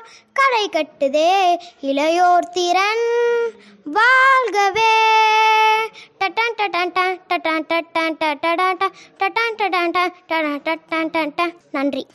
கரை கட்டுதே இளையோர் திறன் வாழ்கவே டட்டான் டட்டான் டான் டட்டான் டட்டான் டட்டான் ட டட்டான் டட்டான் ட டடான் டட்டான் டன் ட. நன்றி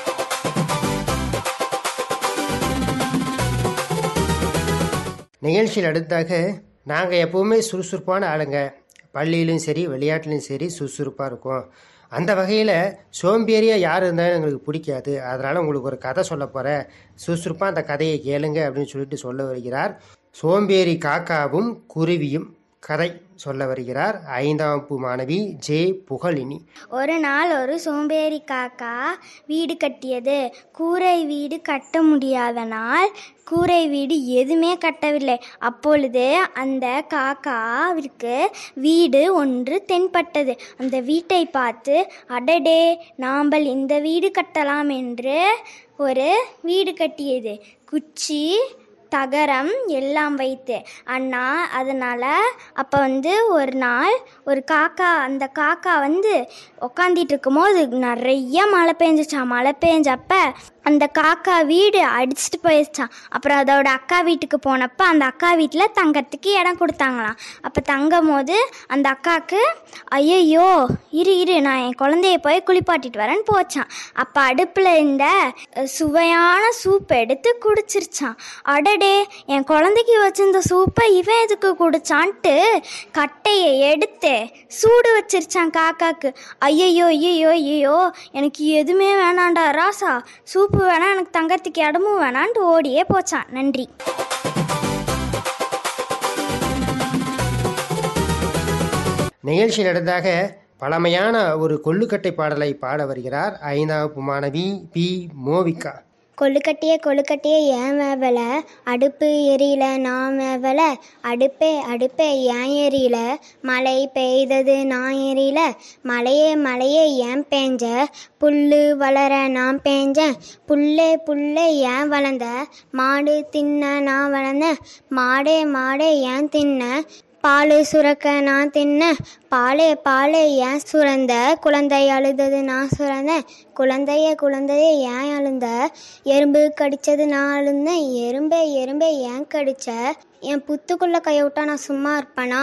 நிகழ்ச்சியில் அடுத்தாக நாங்கள் எப்போவுமே சுறுசுறுப்பான ஆளுங்க பள்ளியிலும் சரி விளையாட்டுலையும் சரி சுறுசுறுப்பாக இருக்கும் அந்த வகையில் சோம்பேறியாக யார் இருந்தாலும் எங்களுக்கு பிடிக்காது அதனால் உங்களுக்கு ஒரு கதை சொல்ல போகிறேன் சுறுசுறுப்பாக அந்த கதையை கேளுங்க அப்படின்னு சொல்லிட்டு சொல்ல வருகிறார் சோம்பேறி காக்காவும் குருவியும் கதை சொல்ல வருகிறார் ஐந்தாம் வகுப்பு மாணவி ஜே புகழினி ஒரு நாள் ஒரு சோம்பேறி காக்கா வீடு கட்டியது கூரை வீடு கட்ட முடியாதனால் கூரை வீடு எதுவுமே கட்டவில்லை அப்பொழுது அந்த காக்காவிற்கு வீடு ஒன்று தென்பட்டது அந்த வீட்டை பார்த்து அடடே நாம்பல் இந்த வீடு கட்டலாம் என்று ஒரு வீடு கட்டியது குச்சி தகரம் எல்லாம் வைத்து அண்ணா அதனால் அப்போ வந்து ஒரு நாள் ஒரு காக்கா அந்த காக்கா வந்து உக்காந்திட்டு இருக்கும்போது நிறைய மழை பெஞ்சிச்சான் மழை பெஞ்சப்ப அந்த காக்கா வீடு அடிச்சுட்டு போயிடுச்சான் அப்புறம் அதோட அக்கா வீட்டுக்கு போனப்போ அந்த அக்கா வீட்டில் தங்கறதுக்கு இடம் கொடுத்தாங்களாம் அப்போ தங்கும் போது அந்த அக்காவுக்கு ஐயையோ இரு இரு நான் என் குழந்தைய போய் குளிப்பாட்டிட்டு வரேன்னு போச்சான் அப்போ அடுப்பில் இந்த அஹ், சுவையான சூப் எடுத்து குடிச்சிருச்சான் அடடே என் குழந்தைக்கு வச்சிருந்த சூப்பை இவன் எதுக்கு குடிச்சான்ட்டு கட்டையை எடுத்து சூடு வச்சிருச்சான் காக்காக்கு ஐயையோ ஐயையோ ஐயையோ எனக்கு எதுவுமே வேணாண்டா ராசா சூப்பு வேணாம் எனக்கு தங்கறதுக்கு இடமும் வேணான்ட்டு ஓடியே போச்சான் நன்றி நிகழ்ச்சியில் அடுத்தாக பழமையான ஒரு கொள்ளுக்கட்டை பாடலை பாட வருகிறார் ஐந்தாம் வகுப்பு மாணவி பி மோவிகா கொழுக்கட்டியே கொழுக்கட்டியே ஏன் மேவல அடுப்பு எரியல நான் மேவல அடுப்பே அடுப்பே ஏன் எரியல மழை பெய்தது நான் எரியல மழையே மழையே ஏன் பேஞ்ச புல்லு வளர நான் பேஞ்சேன் புல்லே புல்லே ஏன் வளர்ந்த மாடு தின்ன நான் வளர்ந்தேன் மாடே மாடே ஏன் தின்ன பால் சுரக்க நான் தின்ன பாலே பாலே ஏன் சுரந்த குழந்தை அழுதது நான் சுரந்தேன் குழந்தைய குழந்தைய ஏன் அழுந்த எறும்பு கடிச்சது நான் அழுந்தேன் எறும்பே எறும்பே ஏன் கடிச்ச என் புத்துக்குள்ள கைய விட்டா நான் சும்மா இருப்பேனா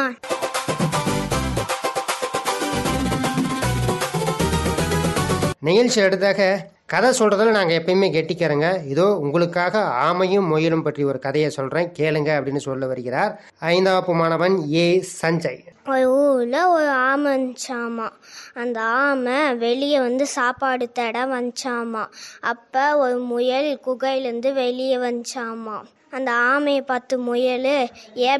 நிகழ்ச்சி அடுத்தாக கதை சொல்கிறதுல நாங்கள் எப்பயுமே கெட்டிக்கிறோங்க இதோ உங்களுக்காக ஆமையும் முயலும் பற்றி ஒரு கதையை சொல்கிறேன் கேளுங்க அப்படின்னு சொல்ல வருகிறார் ஐந்தாம் வகுப்பு மாணவன் ஏ சஞ்சய் ஒரு ஊரில் ஒரு ஆமை வந்துச்சாமா அந்த ஆமை வெளியே வந்து சாப்பாடு தேட வந்துச்சாமா அப்போ ஒரு முயல் குகையிலேருந்து வெளியே வந்துச்சாமா அந்த ஆமையை பார்த்து முயல் ஏ